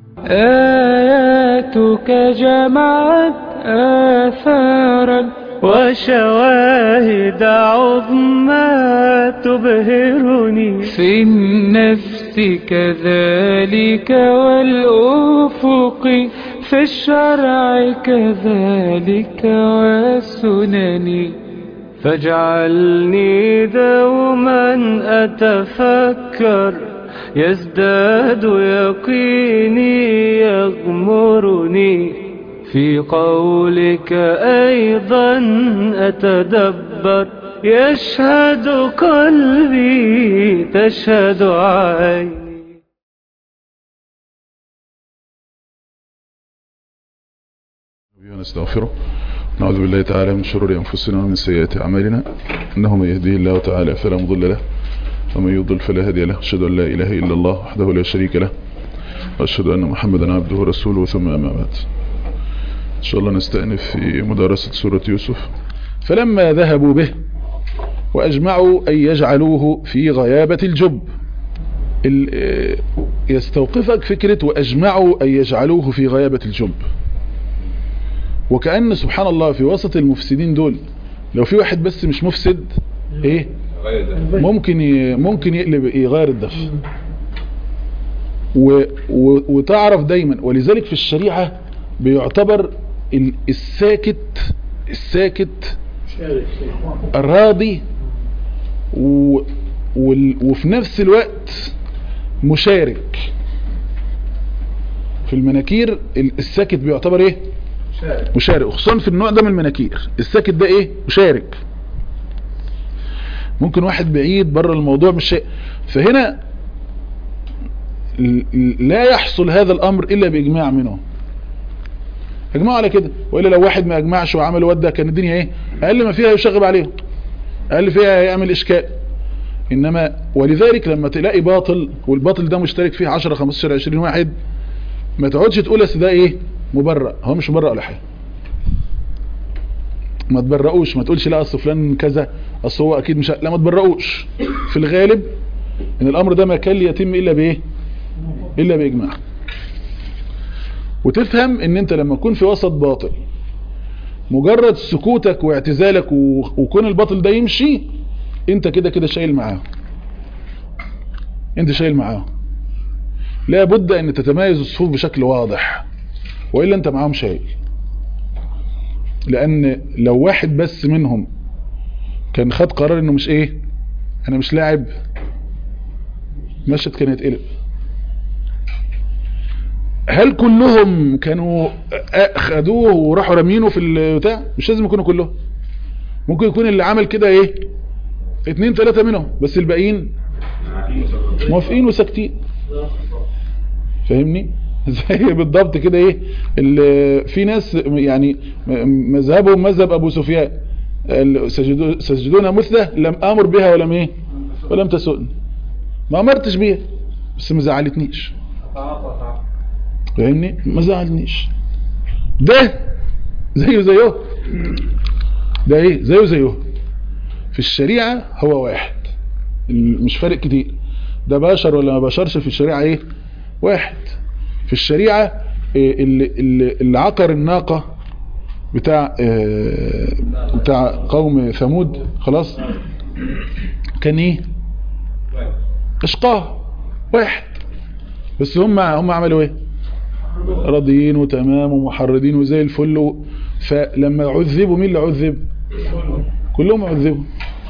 آياتك جمعت آثارا وشواهد عظمى تبهرني في النفس كذلك والأفق في الشرع كذلك والسنن فاجعلني دوما أتفكر يزداد يقيني يغمرني في قولك أيضا أتدبر يشهد قلبي تشهد عيني ونستغفره نعوذ بالله تعالى من شرور أنفسنا ومن سيئات أعمالنا إنه من يهديه الله تعالى فلا مضل له ومن يضل فلا هادي له أشهد أن لا إله إلا الله وحده لا شريك له وأشهد أن محمدا عبده ورسوله ثم أما بعد إن شاء الله نستأنف في مدارسة سورة يوسف فلما ذهبوا به وأجمعوا أن يجعلوه في غيابة الجب يستوقفك فكرة وأجمعوا أن يجعلوه في غيابة الجب وكأن سبحان الله في وسط المفسدين دول لو في واحد بس مش مفسد ايه ممكن ممكن يقلب يغير الدفع و و وتعرف دايما ولذلك في الشريعة بيعتبر الساكت الساكت الراضي و وفي نفس الوقت مشارك في المناكير الساكت بيعتبر ايه مشارك خصوصا في النوع ده من المناكير الساكت ده ايه مشارك ممكن واحد بعيد بره الموضوع مش شيء فهنا لا يحصل هذا الامر الا باجماع منهم اجمعوا على كده والا لو واحد ما اجمعش وعمل وده كان الدنيا ايه اقل ما فيها يشغب عليهم اقل فيها يعمل اشكال انما ولذلك لما تلاقي باطل والباطل ده مشترك فيه 10 15 20 واحد ما تقعدش تقول اصل ده ايه مبرأ هو مش مبرأ ولا حاجه ما تبرئوش ما تقولش لا اصل فلان كذا اصل هو اكيد مش لا ما تبرئوش في الغالب ان الامر ده ما كان يتم الا بايه الا باجماع وتفهم ان انت لما تكون في وسط باطل مجرد سكوتك واعتزالك وكون الباطل ده يمشي انت كده كده شايل معاه انت شايل معاه لا بد ان تتميز الصفوف بشكل واضح وإلا أنت معاهم شايل لأن لو واحد بس منهم كان خد قرار إنه مش إيه أنا مش لاعب مشهد كان يتقلب هل كلهم كانوا خدوه وراحوا رامينه في البتاع مش لازم يكونوا كلهم ممكن يكون اللي عمل كده ايه اتنين تلاتة منهم بس الباقيين موافقين وساكتين فاهمني زي بالضبط كده ايه في ناس يعني مذهبهم مذهب ابو سفيان سجدون مثله لم امر بها ولم ايه ولم تسؤني ما امرتش بيها بس ما زعلتنيش فاهمني ما زعلنيش ده زيه زيه ده ايه زيه زيه في الشريعة هو واحد مش فارق كتير ده بشر ولا ما بشرش في الشريعة ايه واحد في الشريعة اللي, اللي عقر الناقة بتاع بتاع قوم ثمود خلاص كان ايه اشقاه واحد بس هم هم عملوا ايه راضيين وتمام ومحرضين وزي الفل و... فلما عذبوا مين اللي عذب كلهم عذبوا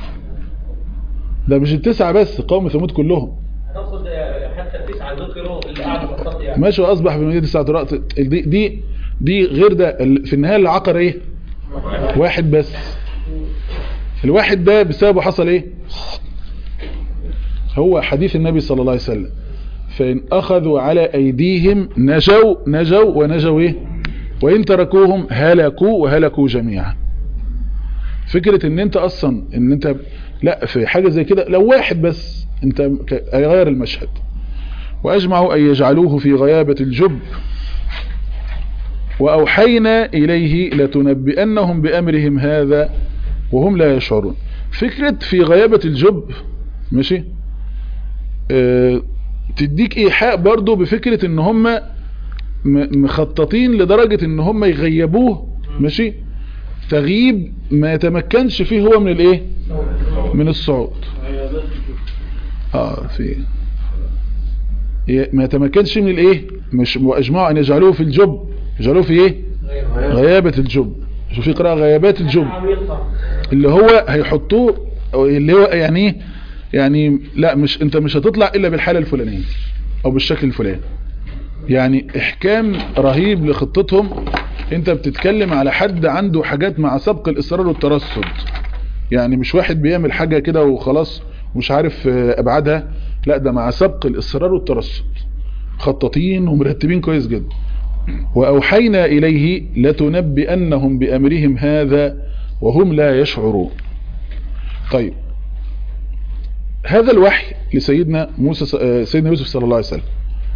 ده مش التسعة بس قوم ثمود كلهم تقصد حتى التسعة ذكروا اللي قعدوا في الصف يعني ماشي واصبح بمدينة تسعة رأس دي دي دي غير ده في النهاية اللي عقر ايه واحد بس الواحد ده بسببه حصل ايه هو حديث النبي صلى الله عليه وسلم فإن أخذوا على أيديهم نجوا نجوا ونجوا إيه وإن تركوهم هلكوا وهلكوا جميعا فكرة ان انت اصلا ان انت لا في حاجة زي كده لو واحد بس انت هيغير المشهد واجمعوا ان يجعلوه في غيابة الجب واوحينا اليه لتنبئنهم بامرهم هذا وهم لا يشعرون فكرة في غيابة الجب ماشي اه تديك ايحاء برضو بفكرة ان هم م- مخططين لدرجة ان هم يغيبوه ماشي تغييب ما يتمكنش فيه هو من الايه من الصعود اه في ي- ما يتمكنش من الايه مش واجمعوا ان يجعلوه في الجب يجعلوه في ايه غيابة الجب شوف في قراءة غيابات الجب اللي هو هيحطوه أو اللي هو يعني ايه يعني لا مش انت مش هتطلع الا بالحالة الفلانية او بالشكل الفلاني يعني احكام رهيب لخطتهم انت بتتكلم على حد عنده حاجات مع سبق الاصرار والترصد يعني مش واحد بيعمل حاجة كده وخلاص مش عارف آه، ابعادها لا ده مع سبق الاصرار والترصد خططين ومرتبين كويس جدا واوحينا اليه لتنبئنهم بامرهم هذا وهم لا يشعرون طيب هذا الوحي لسيدنا موسى ص- آه، سيدنا يوسف صلى الله عليه وسلم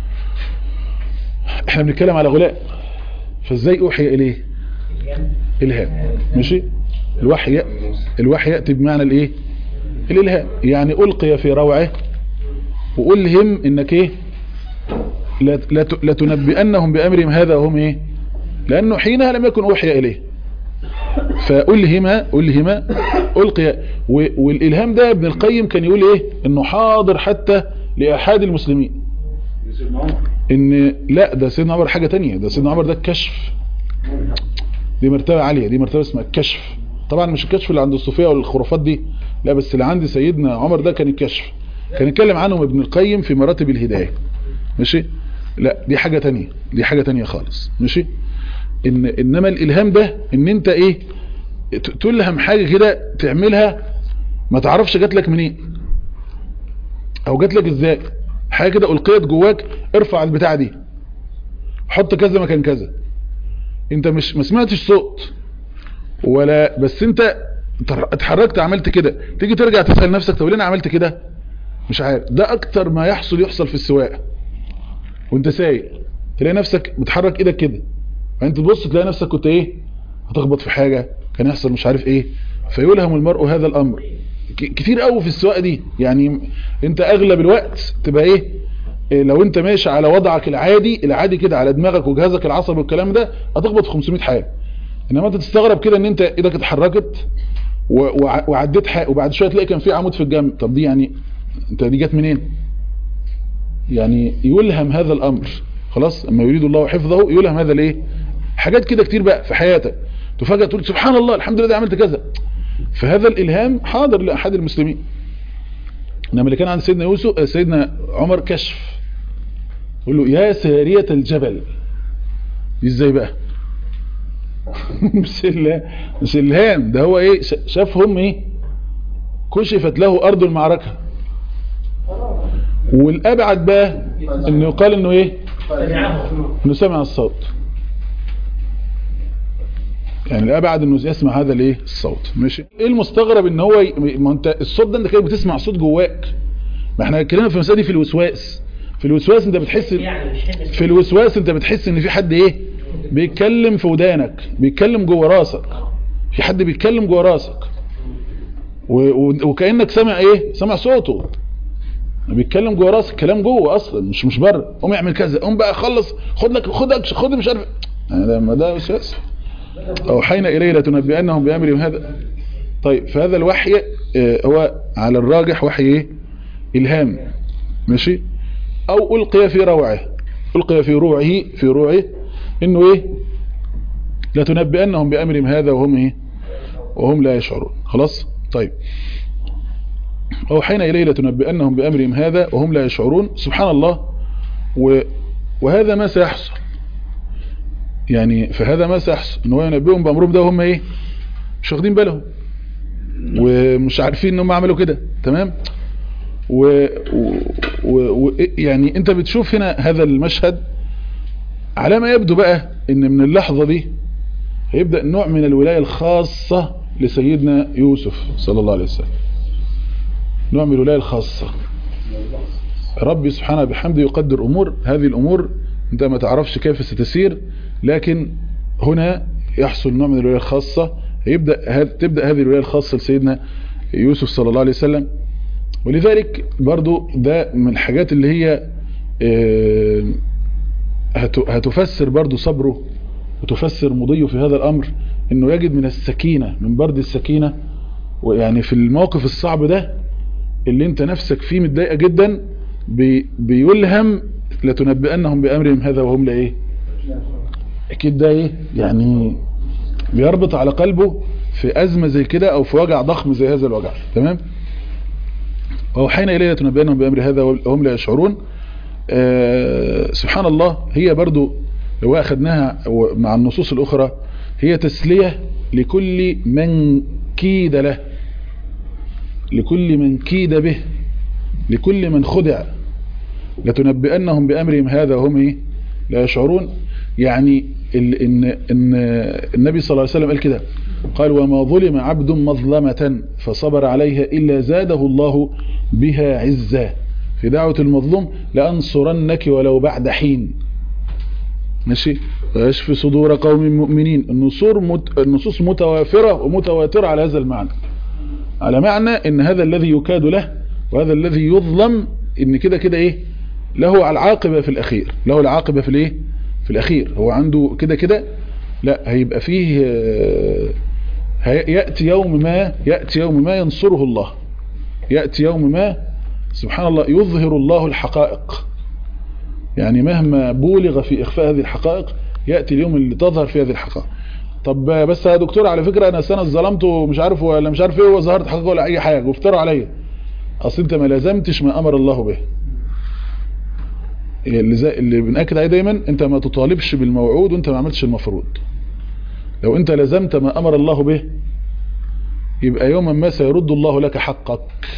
احنا بنتكلم على غلام فازاي اوحي اليه الهام ماشي الوحي الوحي ياتي بمعنى الايه الالهام يعني القي في روعه والهم انك ايه لت- لت- لتنبئنهم بامرهم هذا وهم ايه لانه حينها لم يكن اوحي اليه فألهم ألهم ألقي و- والإلهام ده ابن القيم كان يقول إيه إنه حاضر حتى لأحد المسلمين إن لا ده سيدنا عمر حاجة تانية ده سيدنا عمر ده الكشف دي مرتبة عالية دي مرتبة اسمها الكشف طبعا مش الكشف اللي عند الصوفية والخرافات دي لا بس اللي عند سيدنا عمر ده كان الكشف كان يتكلم عنهم ابن القيم في مراتب الهداية ماشي لا دي حاجة تانية دي حاجة تانية خالص ماشي إن انما الالهام ده ان انت ايه ت- تلهم حاجة كده تعملها ما تعرفش جات لك منين او جات لك ازاي حاجة كده القيت جواك ارفع البتاعة دي حط كذا مكان كذا انت مش ما سمعتش صوت ولا بس انت تر- اتحركت عملت كده تيجي ترجع تسأل نفسك طب ليه انا عملت كده مش عارف ده اكتر ما يحصل يحصل في السواقه وانت سايق تلاقي نفسك بتحرك ايدك كده فانت تبص تلاقي نفسك كنت ايه هتخبط في حاجة كان يحصل مش عارف ايه فيلهم المرء هذا الامر ك- كتير قوي في السواقه دي يعني انت اغلب الوقت تبقى ايه إيه لو انت ماشي على وضعك العادي العادي كده على دماغك وجهازك العصبي والكلام ده هتخبط في 500 حاجه انما انت تستغرب كده ان انت ايدك اتحركت و- وع- وعديت حاجه وبعد شويه تلاقي كان في عمود في الجنب طب دي يعني انت دي جت منين يعني يلهم هذا الامر خلاص اما يريد الله حفظه يلهم هذا الايه حاجات كده كتير بقى في حياتك تفاجئ تقول سبحان الله الحمد لله ده عملت كذا فهذا الالهام حاضر لاحد المسلمين انما اللي كان عند سيدنا يوسف آه، سيدنا عمر كشف يقول له يا سارية الجبل دي ازاي بقى مش ال- مش الهام ده هو ايه ش- شافهم ايه كشفت له ارض المعركة والابعد بقى انه يقال انه ايه انه سمع الصوت يعني الابعد انه يسمع هذا الايه الصوت ماشي ايه المستغرب ان هو ي... ما انت الصوت ده انت كده بتسمع صوت جواك ما احنا اتكلمنا في المساله دي في الوسواس في الوسواس انت بتحس يعني مش حته في الوسواس انت بتحس ان في حد ايه بيتكلم في ودانك بيتكلم جوه راسك في حد بيتكلم جوه راسك و... و... وكانك سامع ايه سامع صوته بيتكلم جوه راسك كلام جوه اصلا مش مش بره قوم اعمل كذا قوم بقى خلص خد لك خد أكش- خد مش عارف يعني ده ما ده وسواس اوحينا اليه لتنبئنهم بامرهم هذا طيب فهذا الوحي آه، هو على الراجح وحي ايه الهام ماشي او القي في روعه القي في روعه في روعه انه ايه لتنبئنهم بامرهم هذا وهم ايه وهم لا يشعرون خلاص طيب اوحينا اليه لتنبئنهم بامرهم هذا وهم لا يشعرون سبحان الله و وهذا ما سيحصل يعني فهذا ما سيحصل ان هو ينبئهم بامرهم ده وهم ايه مش واخدين بالهم ومش عارفين ان هم عملوا كده تمام و... و... و... و... يعني انت بتشوف هنا هذا المشهد على ما يبدو بقى ان من اللحظة دي هيبدأ نوع من الولاية الخاصة لسيدنا يوسف صلى الله عليه وسلم نوع من الولاية الخاصة ربي سبحانه بحمده يقدر أمور هذه الأمور أنت ما تعرفش كيف ستسير لكن هنا يحصل نوع من الولاية الخاصة يبدأ هذ... تبدأ هذه الولاية الخاصة لسيدنا يوسف صلى الله عليه وسلم ولذلك برضو ده من الحاجات اللي هي آه، هت- هتفسر برضو صبره وتفسر مضيه في هذا الأمر انه يجد من السكينة من برد السكينة ويعني في الموقف الصعب ده اللي انت نفسك فيه متضايقة جدا بي بيلهم لتنبئنهم بأمرهم هذا وهم لا ايه اكيد ده ايه يعني بيربط على قلبه في أزمة زي كده أو في وجع ضخم زي هذا الوجع تمام وأوحينا إليه تنبئنهم بأمر هذا وهم لا يشعرون آه سبحان الله هي برضو لو أخذناها مع النصوص الأخرى هي تسلية لكل من كيد له لكل من كيد به لكل من خدع لتنبئنهم بأمرهم هذا وهم إيه؟ لا يشعرون يعني ال إن, إن النبي صلى الله عليه وسلم قال كده قال وما ظلم عبد مظلمة فصبر عليها إلا زاده الله بها عزا في دعوة المظلوم لأنصرنك ولو بعد حين ماشي ويشفي صدور قوم مؤمنين النصور مت... النصوص متوافرة ومتواترة على هذا المعنى على معنى ان هذا الذي يكاد له وهذا الذي يظلم ان كده كده ايه له العاقبة في الاخير له العاقبة في الايه في الاخير هو عنده كده كده لا هيبقى فيه يأتي يوم ما يأتي يوم ما ينصره الله يأتي يوم ما سبحان الله يظهر الله الحقائق يعني مهما بولغ في إخفاء هذه الحقائق يأتي اليوم اللي تظهر في هذه الحقائق طب بس يا دكتور على فكرة أنا سنة ظلمت ومش عارف ولا مش عارف ايه وظهرت حقيقة ولا أي حاجة وافتروا عليا أصل أنت ما لازمتش ما أمر الله به اللي, زي اللي بنأكد عليه دايما أنت ما تطالبش بالموعود وأنت ما عملتش المفروض لو أنت لزمت ما أمر الله به يبقى يوما ما سيرد الله لك حقك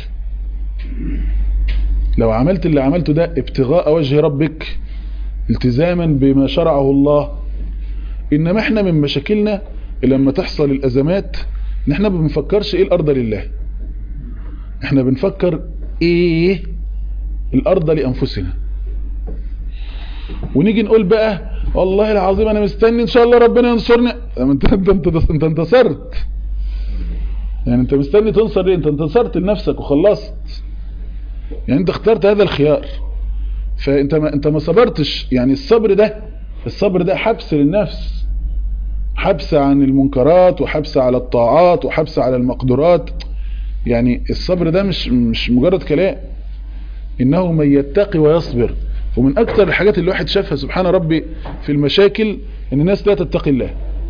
لو عملت اللي عملته ده ابتغاء وجه ربك التزاما بما شرعه الله انما احنا من مشاكلنا لما تحصل الازمات ان احنا ما بنفكرش ايه الارض لله احنا بنفكر ايه الارض لانفسنا ونيجي نقول بقى والله العظيم انا مستني ان شاء الله ربنا ينصرني انت انت انت, انت انتصرت يعني انت مستني تنصر ليه انت انتصرت لنفسك وخلصت يعني انت اخترت هذا الخيار فانت ما انت ما صبرتش يعني الصبر ده الصبر ده حبس للنفس حبس عن المنكرات وحبس على الطاعات وحبس على المقدورات يعني الصبر ده مش مش مجرد كلام انه من يتقي ويصبر ومن اكتر الحاجات اللي الواحد شافها سبحان ربي في المشاكل ان الناس لا تتقي الله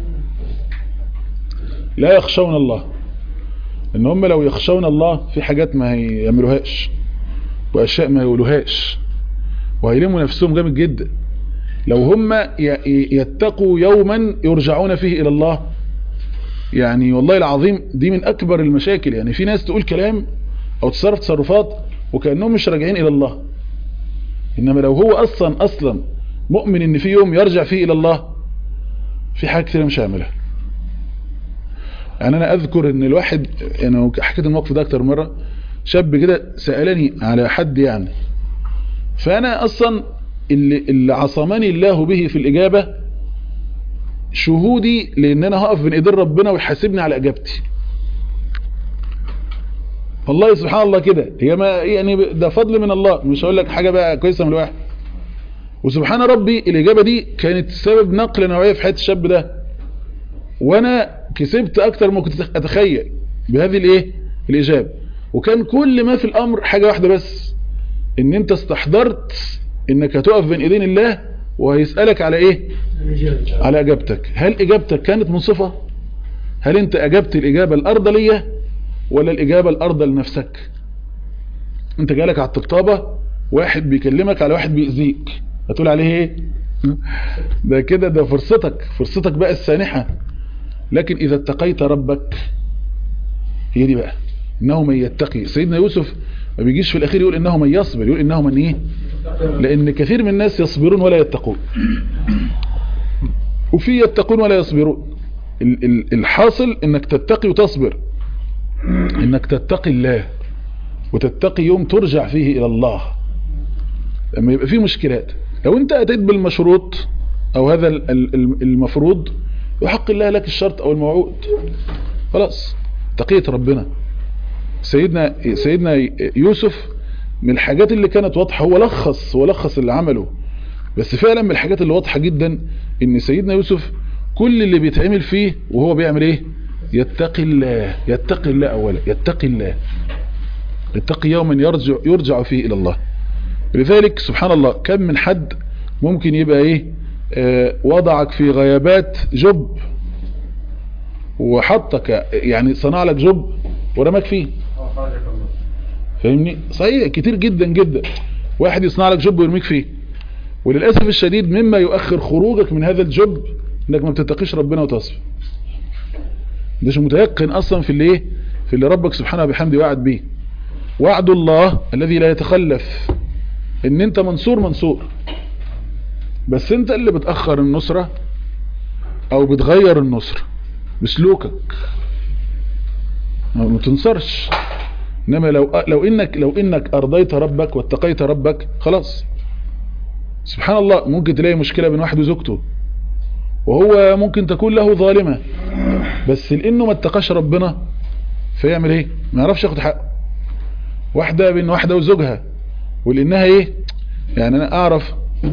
لا يخشون الله ان هم لو يخشون الله في حاجات ما هيعملوهاش واشياء ما يقولوهاش وهيلموا نفسهم جامد جدا لو هم يتقوا يوما يرجعون فيه الى الله يعني والله العظيم دي من اكبر المشاكل يعني في ناس تقول كلام او تصرف تصرفات وكأنهم مش راجعين الى الله انما لو هو اصلا اصلا مؤمن ان في يوم يرجع فيه الى الله في حاجة كتير مش هعملها يعني انا اذكر ان الواحد يعني حكيت الموقف ده اكتر مرة شاب كده سألني على حد يعني فانا اصلا اللي, اللي عصمني الله به في الاجابة شهودي لان انا هقف بين ايدين ربنا ويحاسبني على اجابتي والله سبحان الله كده هي ما يعني ده فضل من الله مش هقول لك حاجة بقى كويسة من الواحد وسبحان ربي الاجابة دي كانت سبب نقل نوعية في حياة الشاب ده وانا كسبت اكتر ما كنت اتخيل بهذه الايه الاجابة وكان كل ما في الامر حاجة واحدة بس ان انت استحضرت انك هتقف بين ايدين الله وهيسألك على ايه على اجابتك هل اجابتك كانت منصفة هل انت اجبت الاجابة الارض ليا ولا الاجابة الارض لنفسك انت جالك على الطبطابة واحد بيكلمك على واحد بيأذيك هتقول عليه ايه ده كده ده فرصتك فرصتك بقى السانحة لكن اذا اتقيت ربك هي دي بقى انه من يتقي سيدنا يوسف ما بيجيش في الاخير يقول انه من يصبر يقول انه من ايه لان كثير من الناس يصبرون ولا يتقون وفي يتقون ولا يصبرون الحاصل انك تتقي وتصبر انك تتقي الله وتتقي يوم ترجع فيه الى الله لما يبقى فيه مشكلات لو انت اتيت بالمشروط او هذا المفروض يحق الله لك الشرط او الموعود خلاص تقيت ربنا سيدنا سيدنا يوسف من الحاجات اللي كانت واضحة هو لخص هو لخص اللي عمله بس فعلا من الحاجات اللي واضحة جدا ان سيدنا يوسف كل اللي بيتعمل فيه وهو بيعمل ايه يتقي الله يتقي الله اولا يتقي الله يتقي يوما يرجع, يرجع فيه الى الله لذلك سبحان الله كم من حد ممكن يبقى ايه آه وضعك في غيابات جب وحطك يعني صنع لك جب ورماك فيه فاهمني صحيح كتير جدا جدا واحد يصنع لك جب ويرميك فيه وللأسف الشديد مما يؤخر خروجك من هذا الجب انك ما بتتقيش ربنا وتصف مش متيقن اصلا في اللي ايه في اللي ربك سبحانه وبحمده وعد بيه وعد الله الذي لا يتخلف ان انت منصور منصور بس انت اللي بتأخر النصرة او بتغير النصرة بسلوكك ما تنصرش انما لو لو انك لو انك ارضيت ربك واتقيت ربك خلاص سبحان الله ممكن تلاقي مشكلة بين واحد وزوجته وهو ممكن تكون له ظالمة بس لانه ما اتقاش ربنا فيعمل ايه ما يعرفش ياخد حقه واحدة بين واحدة وزوجها ولانها ايه يعني انا اعرف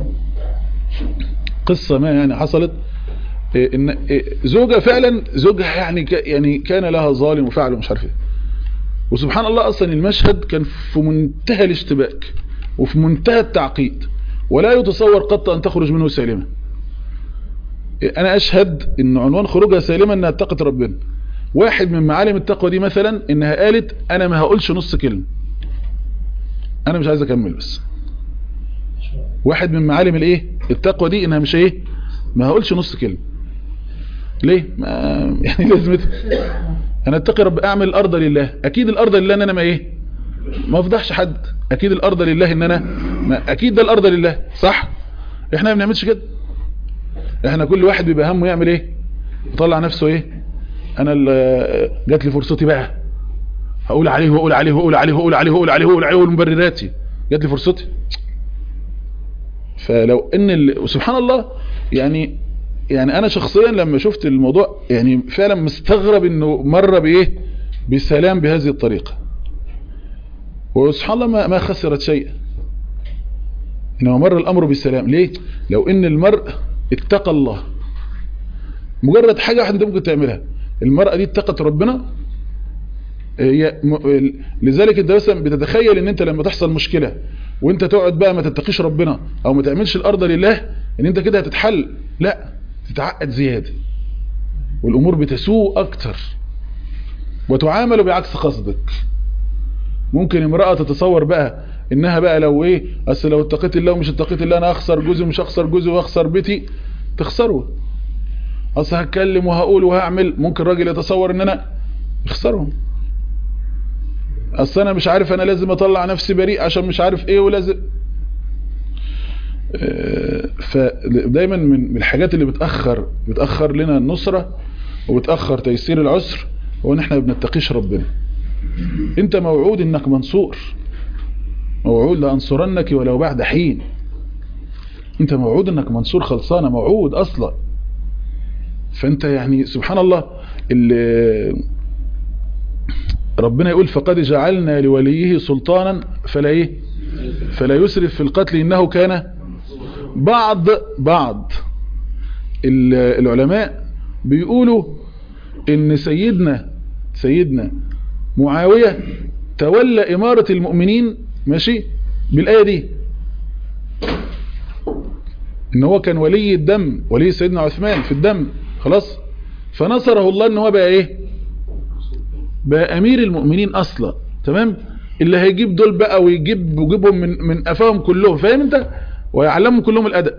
قصة ما يعني حصلت إيه ان إيه زوجها فعلا زوجها يعني يعني كان لها ظالم وفعل ومش عارف ايه وسبحان الله اصلا المشهد كان في منتهى الاشتباك وفي منتهى التعقيد ولا يتصور قط ان تخرج منه سالمة انا اشهد ان عنوان خروجها سالمة انها اتقت ربنا واحد من معالم التقوى دي مثلا انها قالت انا ما هقولش نص كلمة انا مش عايز اكمل بس واحد من معالم الايه التقوى دي انها مش ايه ما هقولش نص كلمة ليه ما يعني لازمتها انا اتقي رب اعمل الارض لله اكيد الارض لله ان انا ما ايه ما افضحش حد اكيد الارض لله ان انا ما اكيد ده الارض لله صح احنا ما بنعملش كده احنا كل واحد بيبقى همه يعمل ايه يطلع نفسه ايه انا اللي جات لي فرصتي بقى هقول عليه واقول عليه واقول عليه واقول عليه واقول عليه واقول عليه والمبرراتي جات لي فرصتي فلو ان ال... سبحان الله يعني يعني انا شخصيا لما شفت الموضوع يعني فعلا مستغرب انه مر بايه بسلام بهذه الطريقة وسبحان الله ما, ما خسرت شيئا انما مر الامر بسلام ليه لو ان المرء اتقى الله مجرد حاجة واحدة انت ممكن تعملها المرأة دي اتقت ربنا هي م... لذلك انت مثلا بتتخيل ان انت لما تحصل مشكلة وانت تقعد بقى ما تتقيش ربنا او ما تعملش الارض لله ان انت كده هتتحل لا تتعقد زيادة والامور بتسوء اكتر وتعامل بعكس قصدك ممكن امرأة تتصور بقى انها بقى لو ايه اصل لو اتقيت الله ومش اتقيت الله انا اخسر جزء ومش اخسر جزء واخسر بيتي تخسره اصل هتكلم وهقول وهعمل ممكن راجل يتصور ان انا يخسرهم اصل انا مش عارف انا لازم اطلع نفسي بريء عشان مش عارف ايه ولازم فدايما من الحاجات اللي بتأخر بتأخر لنا النصرة وبتأخر تيسير العسر هو ان احنا ما بنتقيش ربنا انت موعود انك منصور موعود لأنصرنك ولو بعد حين انت موعود انك منصور خلصانة موعود اصلا فانت يعني سبحان الله اللي ربنا يقول فقد جعلنا لوليه سلطانا فلا ايه فلا يسرف في القتل انه كان بعض بعض العلماء بيقولوا ان سيدنا سيدنا معاوية تولى امارة المؤمنين ماشي بالاية دي ان هو كان ولي الدم ولي سيدنا عثمان في الدم خلاص فنصره الله ان هو بقى ايه بقى امير المؤمنين اصلا تمام اللي هيجيب دول بقى ويجيب ويجيبهم من من قفاهم كلهم فاهم انت ويعلمهم كلهم الادب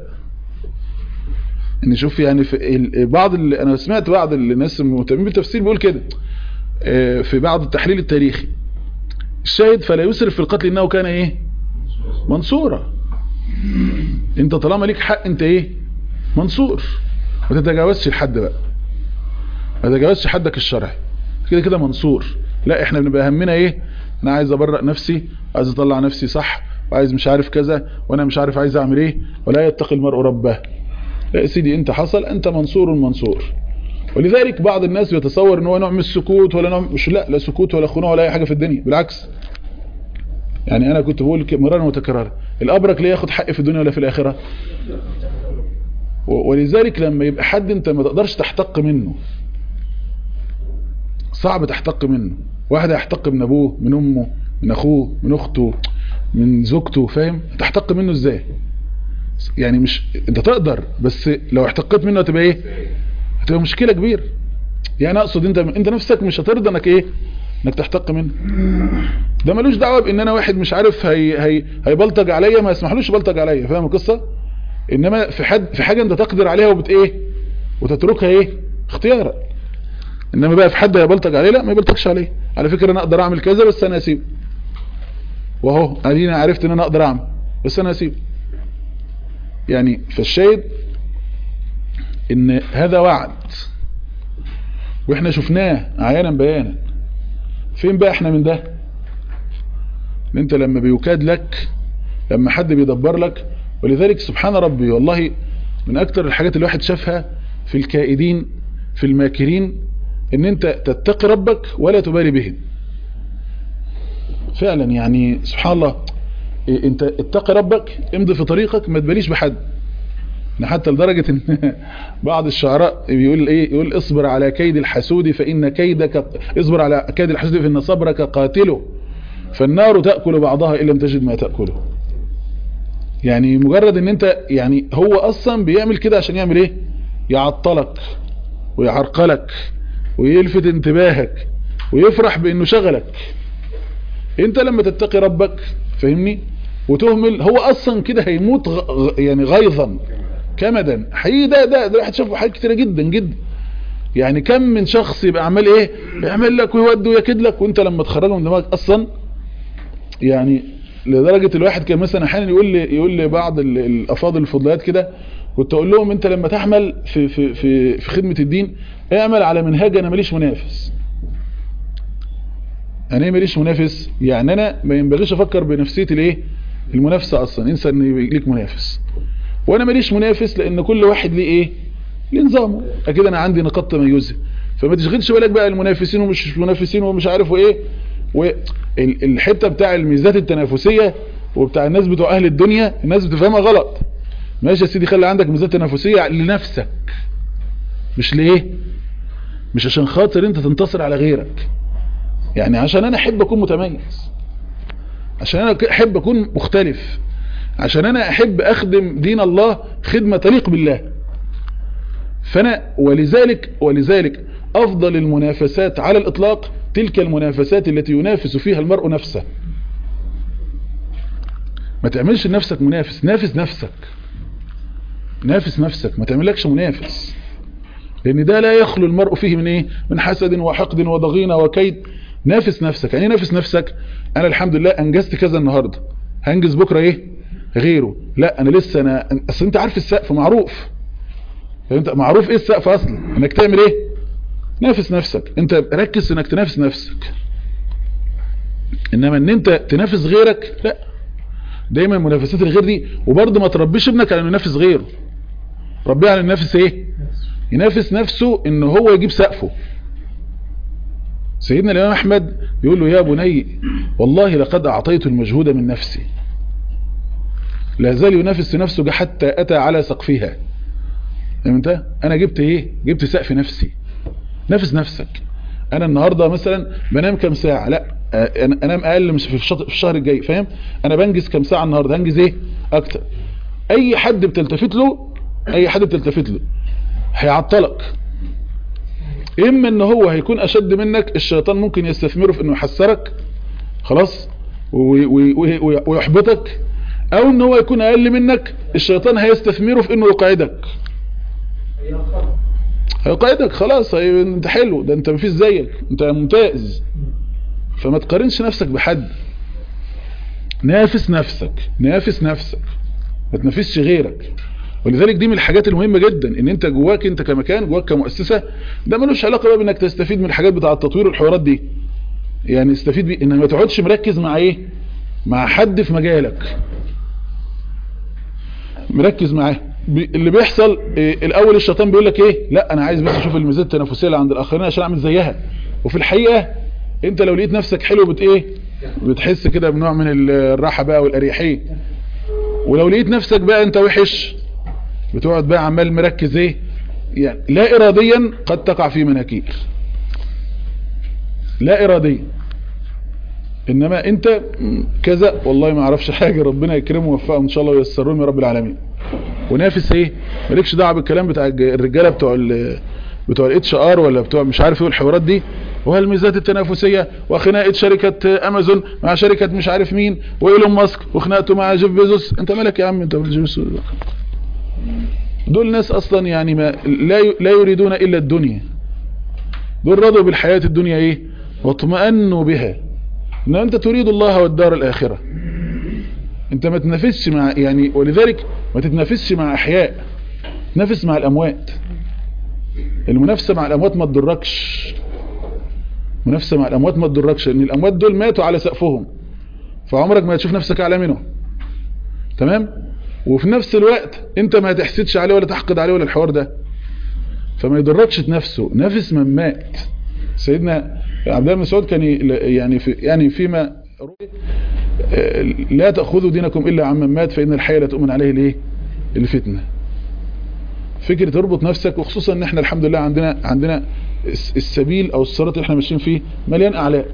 ان شوف يعني في بعض اللي انا سمعت بعض الناس المهتمين بالتفسير بيقول كده في بعض التحليل التاريخي الشاهد فلا يسرف في القتل انه كان ايه منصورا انت طالما ليك حق انت ايه منصور ما تتجاوزش الحد بقى ما تتجاوزش حدك الشرعي كده كده منصور لا احنا بنبقى همنا ايه انا عايز ابرأ نفسي عايز اطلع نفسي صح وعايز مش عارف كذا وانا مش عارف عايز اعمل ايه ولا يتقي المرء ربه لا يا سيدي انت حصل انت منصور منصور ولذلك بعض الناس بيتصور ان هو نوع من السكوت ولا نوع مش لا لا سكوت ولا خنوع ولا اي حاجة في الدنيا بالعكس يعني انا كنت بقول مرارا وتكرارا الابرك ليه ياخد حق في الدنيا ولا في الاخره و- ولذلك لما يبقى حد انت ما تقدرش تحتق منه صعب تحتق منه واحد هيحتق من ابوه من امه من اخوه من اخته من زوجته فاهم تحتق منه ازاي يعني مش انت تقدر بس لو احتقيت منه هتبقى ايه هتبقى مشكلة كبيرة يعني اقصد انت انت نفسك مش هترضى انك ايه انك تحتق منه ده ملوش دعوه بان انا واحد مش عارف هي هي هيبلطج عليا ما يسمحلوش يبلطج عليا فاهم القصه انما في حد في حاجه انت تقدر عليها وبت ايه وتتركها ايه اختيارا انما بقى في حد هيبلطج عليه لا ما يبلطجش عليه على فكره انا اقدر اعمل كذا بس انا اسيب واهو ادينا عرفت ان انا اقدر اعمل بس انا اسيب يعني فالشاهد ان هذا وعد واحنا شفناه عيانا بيانا فين بقى احنا من ده ان انت لما بيكاد لك لما حد بيدبر لك ولذلك سبحان ربي والله من اكتر الحاجات اللي الواحد شافها في الكائدين في الماكرين ان انت تتقي ربك ولا تبالي بهم فعلا يعني سبحان الله إيه انت اتقي ربك امضي في طريقك ما تباليش بحد إن حتى لدرجة ان بعض الشعراء بيقول ايه يقول اصبر على كيد الحسود فان كيدك اصبر على كيد الحسود فان صبرك قاتله فالنار تأكل بعضها ان لم تجد ما تأكله يعني مجرد ان انت يعني هو اصلا بيعمل كده عشان يعمل ايه يعطلك ويعرقلك ويلفت انتباهك ويفرح بانه شغلك انت لما تتقي ربك فاهمني وتهمل هو اصلا كده هيموت غ... يعني غيظا كمدا حقيقي ده ده ده الواحد شافه حاجات كتيره جدا جدا يعني كم من شخص يبقى عمال ايه يعمل لك ويودي ويكد لك وانت لما تخرجه من دماغك اصلا يعني لدرجة الواحد كان مثلا احيانا يقول لي يقول لي بعض ال- الافاضل الفضليات كده كنت اقول لهم انت لما تعمل في في في في خدمة الدين اعمل على منهاج انا ماليش منافس انا ايه ماليش منافس يعني انا ما ينبغيش افكر بنفسيه الايه المنافسه اصلا انسى ان يبقى ليك منافس وانا ماليش منافس لان كل واحد ليه ايه ليه نظامه اكيد انا عندي نقاط تميزي فما تشغلش بالك بقى المنافسين ومش منافسين ومش عارف ايه والحته بتاع الميزات التنافسيه وبتاع الناس بتوع اهل الدنيا الناس بتفهمها غلط ماشي يا سيدي خلي عندك ميزات تنافسيه لنفسك مش ليه مش عشان خاطر انت تنتصر على غيرك يعني عشان انا احب اكون متميز عشان انا احب اكون مختلف عشان انا احب اخدم دين الله خدمة تليق بالله فانا ولذلك ولذلك افضل المنافسات على الاطلاق تلك المنافسات التي ينافس فيها المرء نفسه ما تعملش لنفسك منافس نافس نفسك نافس نفسك ما تعملكش منافس لان ده لا يخلو المرء فيه من ايه من حسد وحقد وضغينة وكيد نافس نفسك يعني ايه نافس نفسك انا الحمد لله انجزت كذا النهاردة هنجز بكرة ايه غيره لا انا لسه انا اصل انت عارف السقف معروف انت معروف ايه السقف اصلا انك تعمل ايه نافس نفسك انت ركز انك تنافس نفسك انما ان انت تنافس غيرك لا دايما منافسات الغير دي وبرضه ما تربيش ابنك على انه ينافس غيره ربيه على ينافس ايه ينافس نفسه ان هو يجيب سقفه سيدنا الامام احمد يقول له يا بني والله لقد اعطيت المجهود من نفسي لا زال ينافس نفسه حتى اتى على سقفها فهمت انا جبت ايه جبت سقف نفسي نافس نفسك انا النهاردة مثلا بنام كم ساعة لا انا انام اقل مش في الشهر الجاي فاهم انا بنجز كم ساعة النهاردة هنجز ايه اكتر اي حد بتلتفت له اي حد بتلتفت له هيعطلك اما ان هو هيكون اشد منك الشيطان ممكن يستثمره في انه يحسرك خلاص ويحبطك او ان هو يكون اقل منك الشيطان هيستثمره في انه يقعدك هيقعدك خلاص هي انت حلو ده انت مفيش زيك انت ممتاز فما تقارنش نفسك بحد نافس نفسك نافس نفسك ما تنافسش غيرك ولذلك دي من الحاجات المهمة جدا ان انت جواك انت كمكان جواك كمؤسسة ده ملوش علاقة بقى بانك تستفيد من الحاجات بتاع التطوير والحوارات دي يعني استفيد بيه ان ما تقعدش مركز مع ايه مع حد في مجالك مركز معاه اللي بيحصل إيه الاول الشيطان بيقول لك ايه لا انا عايز بس اشوف الميزات التنافسيه اللي عند الاخرين عشان اعمل زيها وفي الحقيقه انت لو لقيت نفسك حلو بت ايه بتحس كده بنوع من الراحه بقى والاريحيه ولو لقيت نفسك بقى انت وحش بتقعد بقى عمال مركز ايه يعني لا اراديا قد تقع في مناكير لا اراديا انما انت كذا والله ما اعرفش حاجه ربنا يكرمه ويوفقه ان شاء الله وييسرهم يا رب العالمين ونافس ايه مالكش دعوه بالكلام بتاع الرجاله بتوع ال بتوع الاتش ار ولا بتوع مش عارف ايه الحوارات دي وهالميزات التنافسيه وخناقه شركه امازون مع شركه مش عارف مين وايلون ماسك وخناقته مع جيف بيزوس انت مالك يا عم انت جيف بيزوس دول ناس اصلا يعني ما لا لا يريدون الا الدنيا دول رضوا بالحياه الدنيا ايه واطمأنوا بها ان انت تريد الله والدار الاخره انت ما تنافسش مع يعني ولذلك ما تتنافسش مع احياء تنافس مع الاموات المنافسه مع الاموات ما تضركش منافسه مع الاموات ما تضركش لان الاموات دول ماتوا على سقفهم فعمرك ما هتشوف نفسك اعلى منهم تمام وفي نفس الوقت انت ما هتحسدش عليه ولا تحقد عليه ولا الحوار ده فما يضركش تنافسه نافس من مات سيدنا عبد الله بن مسعود كان يعني في يعني فيما لا تأخذوا دينكم إلا عمن مات فإن الحياة لا تؤمن عليه الايه الفتنة فكرة تربط نفسك وخصوصا ان احنا الحمد لله عندنا عندنا السبيل او الصراط اللي احنا ماشيين فيه مليان اعلاء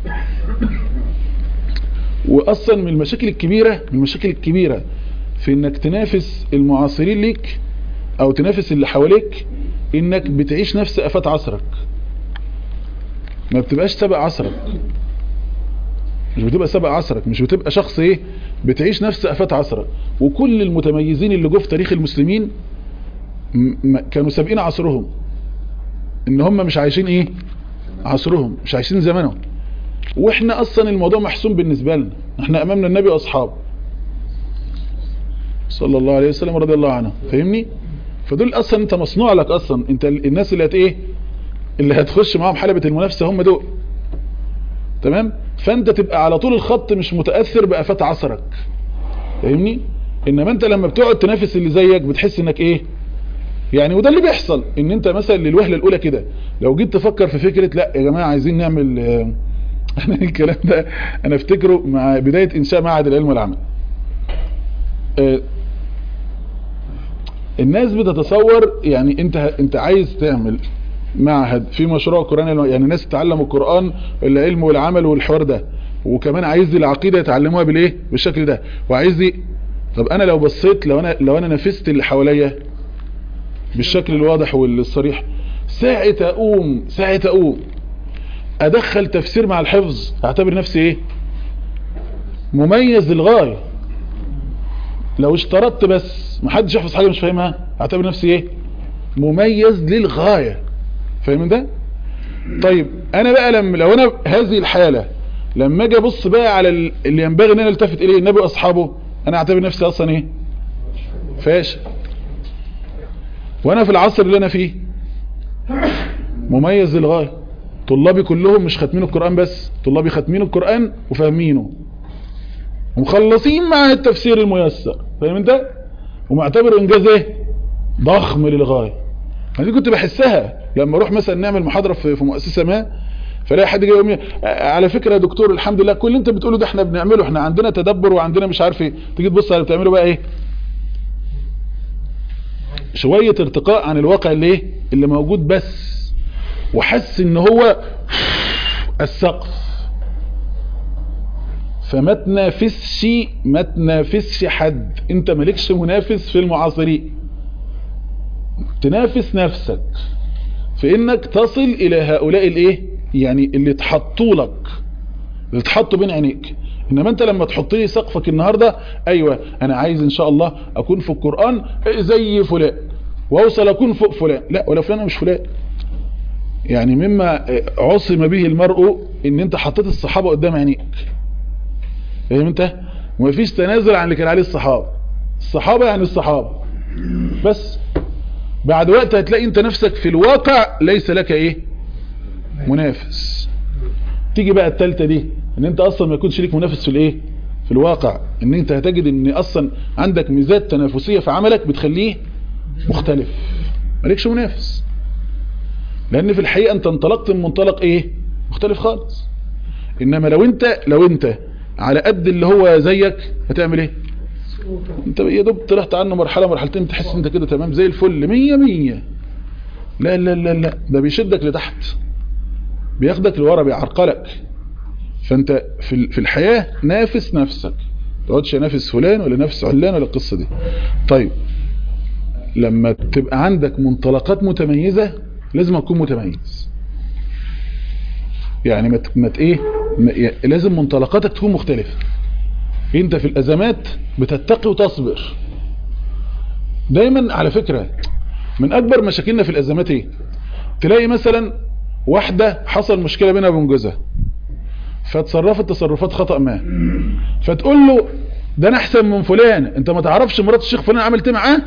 واصلا من المشاكل الكبيرة من المشاكل الكبيرة في انك تنافس المعاصرين ليك او تنافس اللي حواليك انك بتعيش نفس افات عصرك ما بتبقاش سابق عصرك مش بتبقى سابق عصرك مش بتبقى شخص ايه بتعيش نفس افات عصرك وكل المتميزين اللي جو في تاريخ المسلمين كانوا سابقين عصرهم ان هم مش عايشين ايه عصرهم مش عايشين زمانهم واحنا اصلا الموضوع محسوم بالنسبة لنا احنا امامنا النبي واصحابه صلى الله عليه وسلم رضي الله عنه فاهمني فدول اصلا انت مصنوع لك اصلا انت الناس اللي هت ايه اللي هتخش معاهم حلبة المنافسة هم دول تمام فانت تبقى على طول الخط مش متأثر بأفات عصرك فاهمني انما انت لما بتقعد تنافس اللي زيك بتحس انك ايه يعني وده اللي بيحصل ان انت مثلا للوهله الاولى كده لو جيت تفكر في فكرة لا يا جماعة عايزين نعمل انا الكلام ده انا افتكره مع بداية انشاء معهد العلم والعمل الناس بتتصور يعني انت انت عايز تعمل معهد في مشروع قرآن يعني ناس تتعلم القرآن العلم والعمل والحوار ده وكمان عايز العقيدة يتعلموها بالايه بالشكل ده وعايز دي طب انا لو بصيت لو انا لو انا نفست اللي حواليا بالشكل الواضح والصريح ساعة اقوم ساعة اقوم ادخل تفسير مع الحفظ اعتبر نفسي ايه مميز للغاية لو اشترطت بس محدش يحفظ حاجة مش فاهمها اعتبر نفسي ايه مميز للغاية فاهم ده طيب انا بقى لما لو انا هذه الحالة لما اجي ابص بقى على اللي ينبغي ان انا التفت اليه النبي واصحابه انا اعتبر نفسي اصلا ايه فاشل وانا في العصر اللي انا فيه مميز للغاية طلابي كلهم مش ختمين القرآن بس طلابي ختمين القرآن وفاهمينه ومخلصين مع التفسير الميسر فاهم انت ومعتبر انجاز ايه ضخم للغاية دي كنت بحسها لما اروح مثلا نعمل محاضرة في في مؤسسة ما فلاقي حد جاي يقول لي على فكرة يا دكتور الحمد لله كل اللي انت بتقوله ده احنا بنعمله احنا عندنا تدبر وعندنا مش عارف ايه تيجي تبص على بتعمله بقى ايه شوية ارتقاء عن الواقع اللي ايه اللي موجود بس وحس ان هو السقف فما تنافسش ما تنافسش حد انت مالكش منافس في المعاصرين تنافس نفسك في انك تصل الى هؤلاء الايه يعني اللي تحطوا لك اللي تحطوا بين عينيك انما انت لما تحط لي سقفك النهاردة ايوه انا عايز ان شاء الله اكون في القرآن زي فلان واوصل اكون فوق فلان لا ولا فلان مش فلان يعني مما عصم به المرء ان انت حطيت الصحابة قدام عينيك فاهم انت ومفيش تنازل عن اللي كان عليه الصحابة الصحابة يعني الصحابة بس بعد وقت هتلاقي انت نفسك في الواقع ليس لك ايه منافس تيجي بقى التالتة دي ان انت اصلا ما يكونش ليك منافس في الايه في الواقع ان انت هتجد ان اصلا عندك ميزات تنافسية في عملك بتخليه مختلف مالكش منافس لان في الحقيقة انت انطلقت من منطلق ايه مختلف خالص انما لو انت لو انت على قد اللي هو زيك هتعمل ايه انت يا دوب طلعت عنه مرحله مرحلتين تحس انت كده تمام زي الفل مية مية لا لا لا لا ده بيشدك لتحت بياخدك لورا بيعرقلك فانت في ال- في الحياه نافس نفسك ما تقعدش نافس فلان ولا نافس علان ولا القصه دي طيب لما تبقى عندك منطلقات متميزه لازم اكون متميز يعني ما ت- ما ت- ايه ما- يعني لازم منطلقاتك تكون مختلفه انت في الازمات بتتقي وتصبر دايما على فكرة من اكبر مشاكلنا في الازمات ايه تلاقي مثلا واحدة حصل مشكلة بينها وبين جوزها فتصرفت تصرفات خطأ ما فتقول له ده انا احسن من فلان انت ما تعرفش مرات الشيخ فلان عملت ايه معاه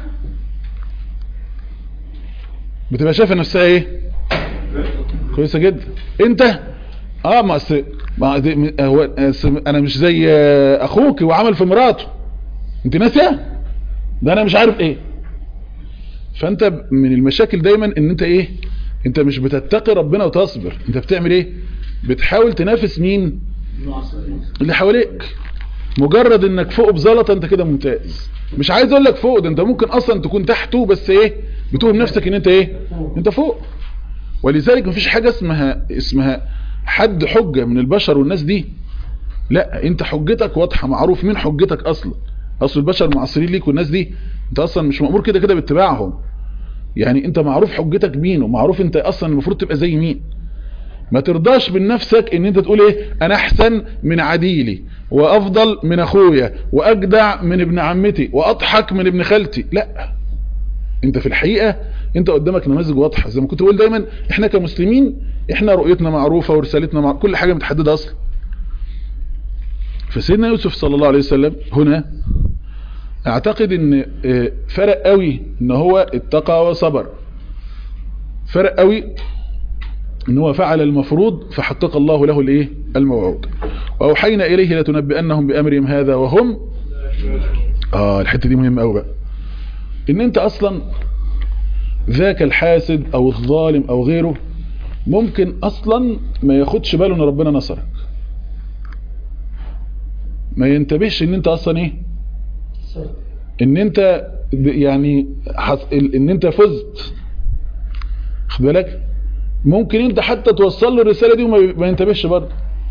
بتبقى شايفه نفسها ايه كويسه جدا انت اه ما أصل ما دي- هو أصل انا مش زي آه، اخوك وعمل في مراته انت ناسيه ده انا مش عارف ايه فانت من المشاكل دايما ان انت ايه انت مش بتتقي ربنا وتصبر انت بتعمل ايه بتحاول تنافس مين اللي حواليك مجرد انك فوق بزلطه انت كده ممتاز مش عايز اقول لك فوق ده انت ممكن اصلا تكون تحته بس ايه بتوهم نفسك ان انت ايه انت فوق ولذلك مفيش حاجه اسمها اسمها حد حجه من البشر والناس دي لا انت حجتك واضحه معروف مين حجتك اصلا اصل البشر معاصرين ليك والناس دي انت اصلا مش مأمور كده كده باتباعهم يعني انت معروف حجتك مين ومعروف انت اصلا المفروض تبقى زي مين ما ترضاش من نفسك ان انت تقول ايه انا احسن من عديلي وافضل من اخويا واجدع من ابن عمتي واضحك من ابن خالتي لا انت في الحقيقة انت قدامك نماذج واضحة زي ما كنت بقول دايما احنا كمسلمين احنا رؤيتنا معروفة ورسالتنا مع كل حاجة متحددة اصلا فسيدنا يوسف صلى الله عليه وسلم هنا اعتقد ان اه، فرق قوي ان هو اتقى وصبر فرق قوي ان هو فعل المفروض فحقق الله له الايه الموعود واوحينا اليه لتنبئنهم بامرهم هذا وهم اه الحته دي مهمه قوي بقى ان انت اصلا ذاك الحاسد او الظالم او غيره ممكن اصلا ما ياخدش باله ان ربنا نصرك ما ينتبهش ان انت اصلا ايه ان انت ب- يعني حس... ال- ان انت فزت خد بالك ممكن انت حتى توصل له الرسالة دي وما ي- ما ينتبهش برضه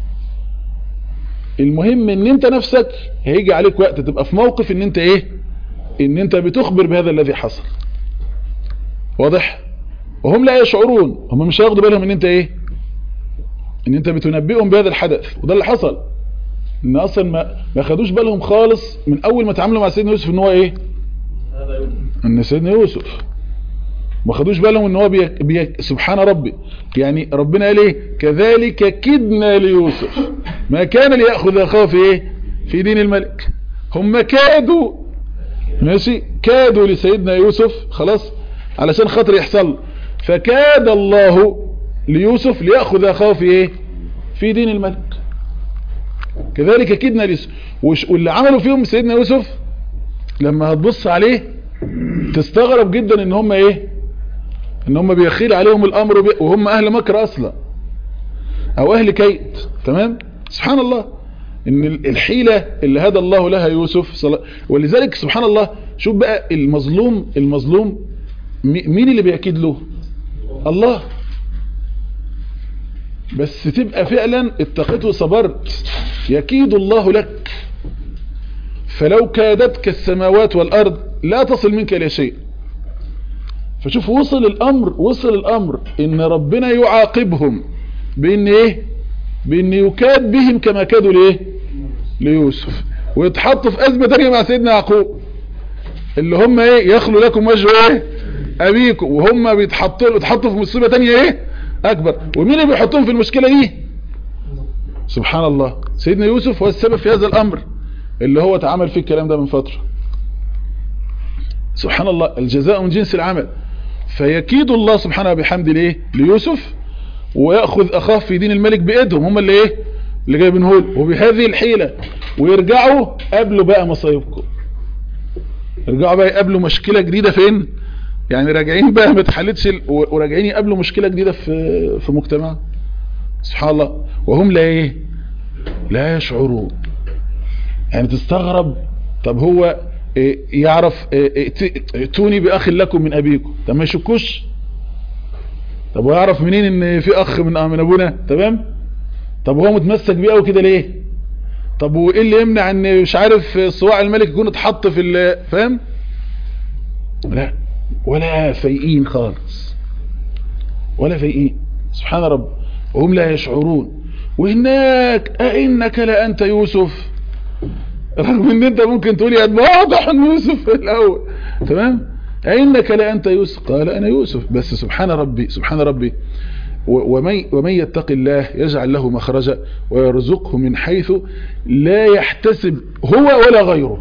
المهم ان انت نفسك هيجي عليك وقت تبقى في موقف ان انت ايه ان انت بتخبر بهذا الذي حصل واضح وهم لا يشعرون هم مش هياخدوا بالهم ان انت ايه ان انت بتنبئهم بهذا الحدث وده اللي حصل ان اصلا ما ما خدوش بالهم خالص من اول ما تعاملوا مع سيدنا يوسف ان هو ايه ان سيدنا يوسف ما خدوش بالهم ان هو بي... بي... سبحان ربي يعني ربنا قال ايه كذلك كدنا ليوسف ما كان ليأخذ اخاه في ايه في دين الملك هم كادوا ماشي كادوا لسيدنا يوسف خلاص علشان خاطر يحصل فكاد الله ليوسف ليأخذ اخاه في ايه في دين الملك كذلك كدنا ليوسف وش- واللي عملوا فيهم سيدنا يوسف لما هتبص عليه تستغرب جدا ان هم ايه ان هم بيخيل عليهم الامر بي- وهم اهل مكر اصلا او اهل كيد تمام سبحان الله ان ال- الحيلة اللي هدى الله لها يوسف صل... ولذلك سبحان الله شوف بقى المظلوم المظلوم مي- مين اللي بيأكيد له الله بس تبقى فعلا اتقيت وصبرت يكيد الله لك فلو كادتك السماوات والارض لا تصل منك الى شيء فشوف وصل الامر وصل الامر ان ربنا يعاقبهم بان ايه بان يكاد بهم كما كادوا لايه ليوسف ويتحطوا في ازمه تانية مع سيدنا يعقوب اللي هم ايه يخلو لكم وجه ايه ابيكم وهم بيتحطوا بيتحطوا في مصيبه تانية ايه اكبر ومين اللي بيحطهم في المشكله دي سبحان الله سيدنا يوسف هو السبب في هذا الامر اللي هو اتعمل فيه الكلام ده من فتره سبحان الله الجزاء من جنس العمل فيكيد الله سبحانه بحمد ليه ليوسف ويأخذ أخاه في دين الملك بإيدهم هم اللي إيه اللي جايبينه له وبهذه الحيلة ويرجعوا قبلوا بقى مصايبكم يرجعوا بقى يقابلوا مشكلة جديدة فين يعني راجعين بقى ما اتحلتش ال- و- وراجعين يقابلوا مشكلة جديدة في في مجتمع سبحان الله وهم لا ايه لا يشعرون يعني تستغرب طب هو إيه، يعرف إيه، إيه، ت- ائتوني باخ لكم من ابيكم طب ما يشكوش طب ويعرف منين ان في اخ من من ابونا تمام طب هو متمسك بيه قوي كده ليه طب وايه اللي يمنع ان مش عارف صواع الملك يكون اتحط في ال- فاهم لا ولا فايقين خالص ولا فايقين سبحان رب وهم لا يشعرون وهناك أئنك لأنت يوسف رغم ان انت ممكن تقول يا واضح ان يوسف في الاول تمام أئنك لأنت يوسف قال أنا يوسف بس سبحان ربي سبحان ربي و- ومن, ومن يتق الله يجعل له مخرجا ويرزقه من حيث لا يحتسب هو ولا غيره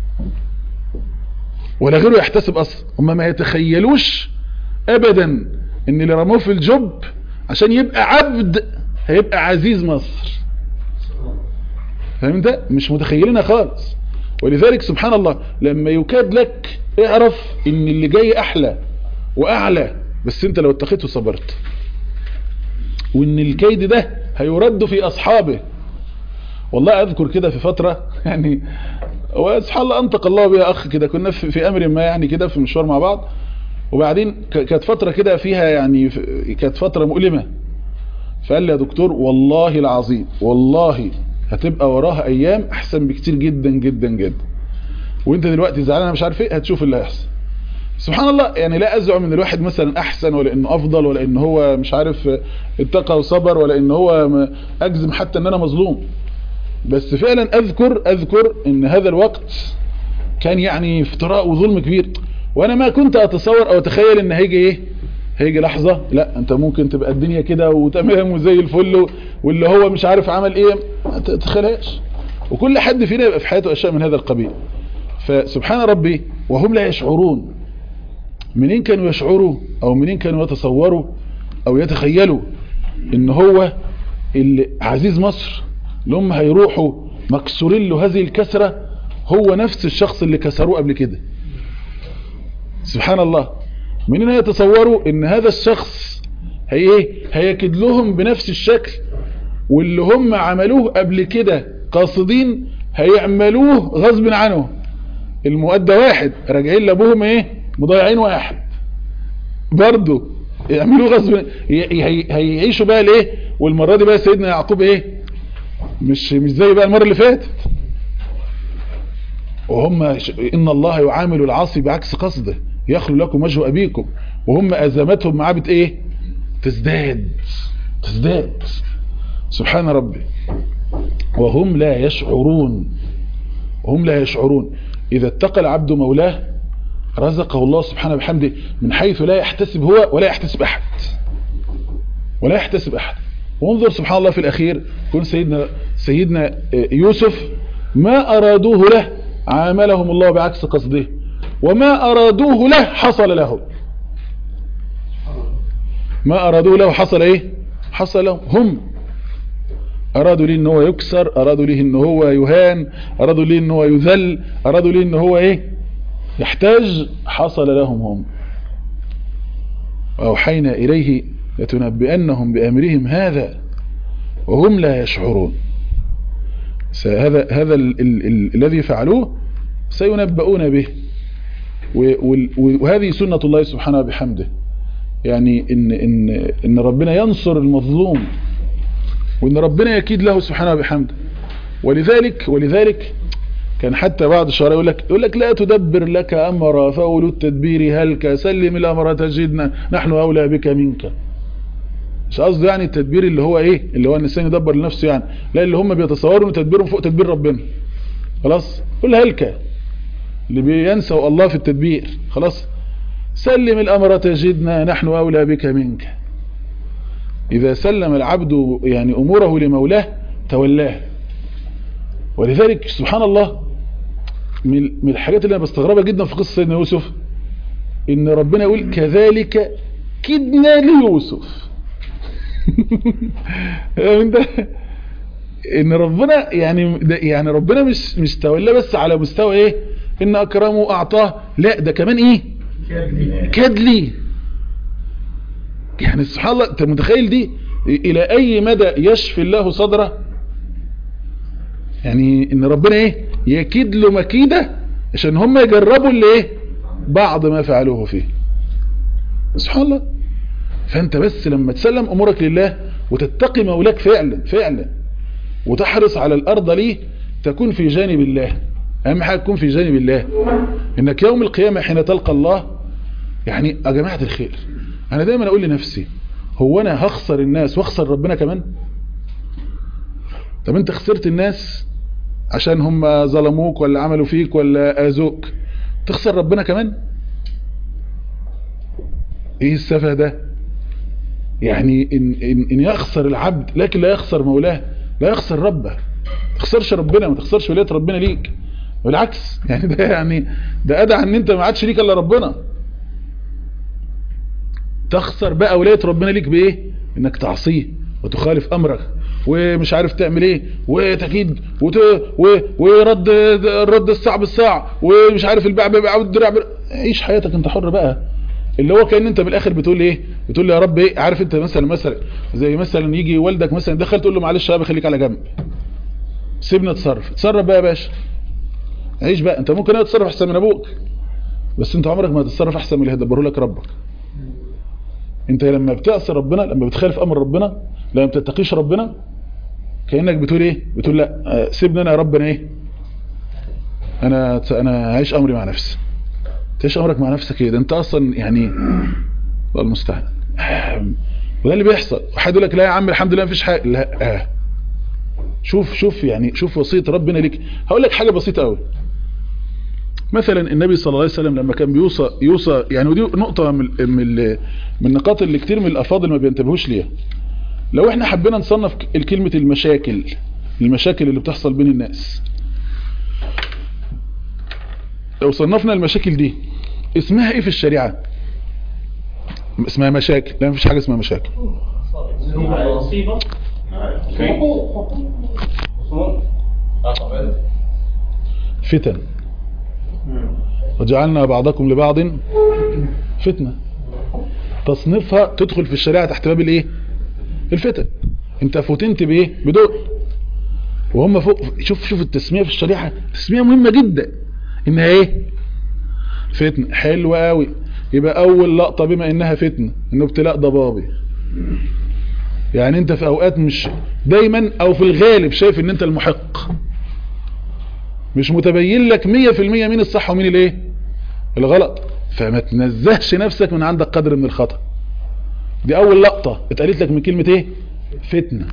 ولا غيره يحتسب اصلا هم ما يتخيلوش ابدا ان اللي رموه في الجب عشان يبقى عبد هيبقى عزيز مصر فاهم انت مش متخيلينها خالص ولذلك سبحان الله لما يكاد لك اعرف ان اللي جاي احلى واعلى بس انت لو اتقيت وصبرت وان الكيد ده هيرد في اصحابه والله اذكر كده في فترة يعني وسبحان الله انطق الله بها اخ كده كنا في, في امر ما يعني كده في مشوار مع بعض وبعدين ك- كانت فترة كده فيها يعني ف- كانت فترة مؤلمة فقال لي يا دكتور والله العظيم والله هتبقى وراها ايام احسن بكتير جدا جدا جدا وانت دلوقتي زعلان انا مش عارف ايه هتشوف اللي هيحصل سبحان الله يعني لا ازعم ان الواحد مثلا احسن ولا انه افضل ولا ان هو مش عارف اتقى وصبر ولا ان هو م- اجزم حتى ان انا مظلوم بس فعلا اذكر اذكر ان هذا الوقت كان يعني افتراء وظلم كبير وانا ما كنت اتصور او اتخيل ان هيجي ايه هيجي لحظة لا انت ممكن تبقى الدنيا كده وتمام وزي الفل واللي هو مش عارف عمل ايه ما تتخيلهاش وكل حد فينا يبقى في حياته اشياء من هذا القبيل فسبحان ربي وهم لا يشعرون منين كانوا يشعروا او منين كانوا يتصوروا او يتخيلوا ان هو اللي عزيز مصر اللي هم هيروحوا مكسورين له هذه الكسرة هو نفس الشخص اللي كسروه قبل كده سبحان الله منين يتصوروا ان هذا الشخص هي ايه هيكد لهم بنفس الشكل واللي هم عملوه قبل كده قاصدين هيعملوه غصب عنهم المؤدى واحد راجعين لابوهم ايه مضيعين واحد برضه يعملوه غصب ي- هي- هيعيشوا بقى الايه والمره دي بقى سيدنا يعقوب ايه مش مش زي بقى المره اللي فاتت وهم ش- ان الله يعامل العاصي بعكس قصده يخلو لكم وجه ابيكم وهم ازمتهم معاه بت ايه تزداد تزداد سبحان ربي وهم لا يشعرون وهم لا يشعرون إذا اتقى العبد مولاه رزقه الله سبحانه بحمده من حيث لا يحتسب هو ولا يحتسب أحد ولا يحتسب أحد وانظر سبحان الله في الأخير كن سيدنا, سيدنا يوسف ما أرادوه له عاملهم الله بعكس قصده وما أرادوه له حصل لهم ما أرادوه له حصل إيه حصل لهم هم أرادوا ليه ان هو يكسر أرادوا ليه ان هو يهان أرادوا ليه ان هو يذل أرادوا ليه ان هو ايه يحتاج حصل لهم هم وأوحينا إليه لتنبئنهم بأمرهم هذا وهم لا يشعرون هذا هذا ال ال ال الذي فعلوه سينبؤون به وهذه سنة الله سبحانه بحمده يعني إن, إن, إن ربنا ينصر المظلوم وإن ربنا يكيد له سبحانه بحمده ولذلك ولذلك كان حتى بعض الشعراء يقول لك يقول لك لا تدبر لك أمرا فأولو التدبير هلك سلم الأمر تجدنا نحن أولى بك منك مش قصده يعني التدبير اللي هو ايه اللي هو الانسان يدبر لنفسه يعني لا اللي هم بيتصوروا ان تدبيرهم فوق تدبير ربنا خلاص كل هلكة اللي بينسوا الله في التدبير خلاص سلم الأمر تجدنا نحن أولى بك منك إذا سلم العبد يعني أموره لمولاه تولاه ولذلك سبحان الله من الحاجات اللي أنا بستغربها جدا في قصة سيدنا يوسف إن ربنا يقول كذلك كدنا ليوسف ان ربنا يعني يعني ربنا مش مش تولى بس على مستوى ايه ان اكرمه اعطاه لا ده كمان ايه كدلي يعني سبحان الله انت متخيل دي الى اي مدى يشفي الله صدره يعني ان ربنا ايه يكيد له مكيدة عشان هم يجربوا اللي ايه بعض ما فعلوه فيه سبحان الله فانت بس لما تسلم امورك لله وتتقي مولاك فعلا فعلا وتحرص على الارض ليه تكون في جانب الله اهم حاجه تكون في جانب الله انك يوم القيامه حين تلقى الله يعني يا جماعه الخير انا دايما اقول لنفسي هو انا هخسر الناس واخسر ربنا كمان طب انت خسرت الناس عشان هم ظلموك ولا عملوا فيك ولا اذوك تخسر ربنا كمان ايه السفه ده يعني إن, إن, إن يخسر العبد لكن لا يخسر مولاه لا يخسر ربه ما تخسرش ربنا ما تخسرش ولايه ربنا ليك بالعكس يعني ده يعني ده ادعى ان انت ما عادش ليك الا ربنا تخسر بقى ولايه ربنا ليك بايه انك تعصيه وتخالف امرك ومش عارف تعمل ايه وتكيد وت... و... ورد الرد الساعة بالساعة ومش عارف البيع بيع والدرع بيع عيش حياتك انت حر بقى اللي هو كان انت بالاخر بتقول ايه بتقول لي يا رب ايه عارف انت مثلا مثلا زي مثلا يجي والدك مثلا دخل تقول له معلش يا ابا خليك على جنب سيبني اتصرف اتصرف بقى يا باشا عيش بقى انت ممكن ايه تتصرف احسن من ابوك بس انت عمرك ما هتتصرف احسن من اللي هيدبره لك ربك انت لما بتعصي ربنا لما بتخالف امر ربنا لما بتتقيش ربنا كانك بتقول ايه بتقول لا آه، سيبني انا يا رب انا ايه انا انا عايش امري مع نفسي تعيش امرك مع نفسك ايه ده انت اصلا يعني الله المستعان وده اللي بيحصل واحد يقول لك لا يا عم الحمد لله مفيش حاجه لا آه. شوف شوف يعني شوف وصيه ربنا ليك هقول لك حاجه بسيطه قوي مثلا النبي صلى الله عليه وسلم لما كان بيوصى يوصى يعني ودي نقطه من من من النقاط اللي كتير من الافاضل ما بينتبهوش ليها لو احنا حبينا نصنف الكلمة المشاكل المشاكل اللي بتحصل بين الناس لو صنفنا المشاكل دي اسمها ايه في الشريعة اسمها مشاكل لا مفيش حاجة اسمها مشاكل مصيبة فتن وجعلنا بعضكم لبعض فتنة تصنيفها تدخل في الشريعة تحت باب الايه الفتن انت فتنت بايه بدول وهم فوق شوف شوف التسمية في الشريعة تسمية مهمة جدا انها ايه فتنة حلوة قوي يبقى اول لقطة بما انها فتنة انه ابتلاء ضبابي يعني انت في اوقات مش دايما او في الغالب شايف ان انت المحق مش متبين لك مية في المية مين الصح ومين الايه الغلط فما تنزهش نفسك من عندك قدر من الخطأ دي اول لقطة اتقالت لك من كلمة ايه فتنة